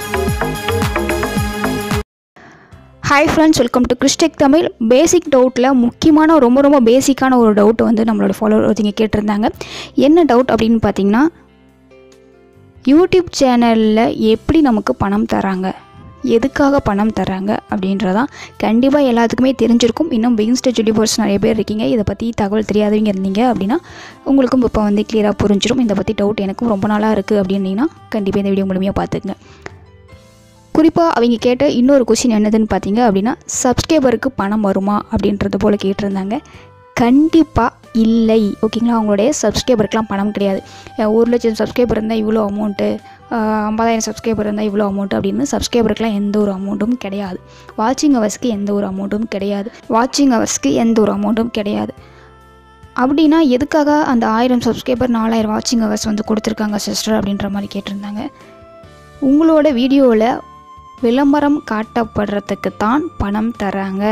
hi friends welcome to Christech Tamil basic டவுட்டில் முக்கியமான ரொம்ப ரொம்ப பேசிக்கான ஒரு டவுட் வந்து நம்மளோட ஃபாலோவர் ஒருத்தங்க கேட்டிருந்தாங்க என்ன டவுட் அப்படின்னு பார்த்தீங்கன்னா யூடியூப் சேனலில் எப்படி நமக்கு பணம் தராங்க எதுக்காக பணம் தராங்க அப்படின்றதான் கண்டிப்பாக எல்லாத்துக்குமே தெரிஞ்சிருக்கும் இன்னும் பிகின் ஸ்டேஜ் யூடியூபர்ஸ் நிறைய பேர் இருக்கீங்க இதை பற்றி தகவல் தெரியாதவங்க இருந்தீங்க அப்படின்னா உங்களுக்கும் இப்போ வந்து கிளியராக புரிஞ்சிடும் இதை பற்றி டவுட் எனக்கும் ரொம்ப நாளாக இருக்குது அப்படின்னீங்கன்னா கண்டிப்பாக இந்த வீடியோ முழுமையாக பார்த்துக்குங்க குறிப்பாக அவங்க கேட்ட இன்னொரு கொஷின் என்னதுன்னு பார்த்தீங்க அப்படின்னா சப்ஸ்கிரைபருக்கு பணம் வருமா அப்படின்றது போல் கேட்டிருந்தாங்க கண்டிப்பாக இல்லை ஓகேங்களா அவங்களுடைய சப்ஸ்கிரைபருக்குலாம் பணம் கிடையாது அஹ் ஒரு லட்சம் சப்ஸ்கிரைபர் இருந்தால் இவ்வளோ அமௌண்ட்டு ஐம்பதாயிரம் சப்ஸ்கிரைபர் இருந்தால் இவ்வளோ அமௌண்ட் அப்படின்னு சப்ஸ்கிரைபருக்குலாம் எந்த ஒரு அமௌண்ட்டும் கிடையாது வாட்சிங் ஹவர்ஸ்க்கு எந்த ஒரு அமௌண்ட்டும் கிடையாது வாட்சிங் ஹவர்ஸ்க்கு எந்த ஒரு அமௌண்ட்டும் கிடையாது அப்படின்னா எதுக்காக அந்த ஆயிரம் சப்ஸ்கிரைபர் நாலாயிரம் வாட்சிங் ஹவர்ஸ் வந்து கொடுத்துருக்காங்க சிஸ்டர் அப்படின்ற மாதிரி கேட்டிருந்தாங்க உங்களோட வீடியோவில் விளம்பரம் காட்டப்படுறதுக்கு தான் பணம் தராங்க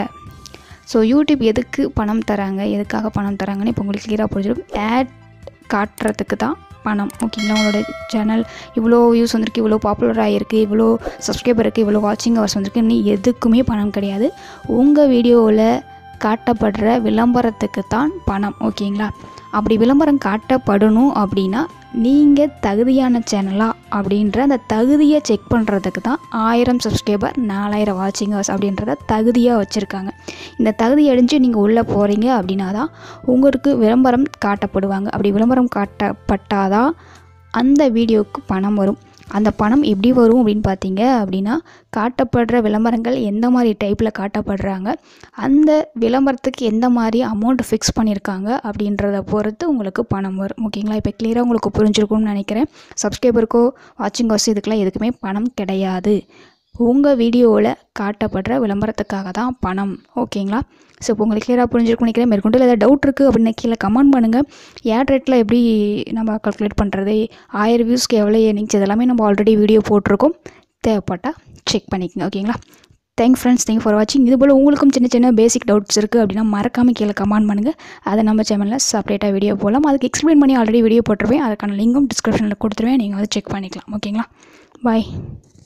ஸோ யூடியூப் எதுக்கு பணம் தராங்க எதுக்காக பணம் தராங்கன்னு இப்போ உங்களுக்கு கிளியராக புரிஞ்சிடும் ஆட் காட்டுறதுக்கு தான் பணம் ஓகேங்களா உங்களோட சேனல் இவ்வளோ வியூஸ் வந்திருக்கு இவ்வளோ பாப்புலர் ஆகிருக்கு இவ்வளோ சப்ஸ்கிரைபர் இருக்குது இவ்வளோ வாட்சிங் ஹவர்ஸ் வந்திருக்கு இன்னும் எதுக்குமே பணம் கிடையாது உங்கள் வீடியோவில் காட்டப்படுற விளம்பரத்துக்கு தான் பணம் ஓகேங்களா அப்படி விளம்பரம் காட்டப்படணும் அப்படின்னா நீங்கள் தகுதியான சேனலா அப்படின்ற அந்த தகுதியை செக் பண்ணுறதுக்கு தான் ஆயிரம் சப்ஸ்கிரைபர் நாலாயிரம் வாட்சிங் ஹவர்ஸ் அப்படின்றத தகுதியாக வச்சுருக்காங்க இந்த தகுதி அடைஞ்சு நீங்கள் உள்ளே போகிறீங்க அப்படின்னா தான் உங்களுக்கு விளம்பரம் காட்டப்படுவாங்க அப்படி விளம்பரம் காட்டப்பட்டாதான் அந்த வீடியோவுக்கு பணம் வரும் அந்த பணம் எப்படி வரும் அப்படின்னு பார்த்தீங்க அப்படின்னா காட்டப்படுற விளம்பரங்கள் எந்த மாதிரி டைப்பில் காட்டப்படுறாங்க அந்த விளம்பரத்துக்கு எந்த மாதிரி அமௌண்ட் ஃபிக்ஸ் பண்ணியிருக்காங்க அப்படின்றத பொறுத்து உங்களுக்கு பணம் வரும் ஓகேங்களா இப்போ கிளியராக உங்களுக்கு புரிஞ்சிருக்கும்னு நினைக்கிறேன் சப்ஸ்கிரைபருக்கோ வாட்சிங் ஹவர்ஸ் இதுக்கெல்லாம் எதுக்குமே பணம் கிடையாது உங்கள் வீடியோவில் காட்டப்படுற விளம்பரத்துக்காக தான் பணம் ஓகேங்களா ஸோ இப்போ உங்களுக்கு கிளியராக புரிஞ்சிருக்கும் நினைக்கிறேன் மேற்கொண்டு ஏதாவது டவுட் இருக்குது அப்படின்னு கீழே கமெண்ட் பண்ணுங்கள் ஏட் ரேட்டில் எப்படி நம்ம கால்குலேட் பண்ணுறது ஆயிரம் வியூஸ்க்கு எவ்வளோ ஏர்னிங்ஸ் இதெல்லாமே நம்ம ஆல்ரெடி வீடியோ போட்டிருக்கோம் தேவைப்பட்டால் செக் பண்ணிக்கங்க ஓகேங்களா தேங்க் ஃப்ரெண்ட்ஸ் தேங்க் ஃபார் வாட்சிங் இதுபோல் உங்களுக்கும் சின்ன சின்ன பேசிக் டவுட்ஸ் இருக்குது அப்படின்னா மறக்காமல் கீழே கமெண்ட் பண்ணுங்கள் அதை நம்ம சேனலில் செப்பரேட்டாக வீடியோ போடலாம் அதுக்கு எக்ஸ்பிளைன் பண்ணி ஆல்ரெடி வீடியோ போட்டிருப்பேன் அதுக்கான லிங்கும் டிஸ்கிரிப்ஷனில் கொடுத்துருவேன் நீங்கள் வந்து செக் பண்ணிக்கலாம் ஓகேங்களா பாய்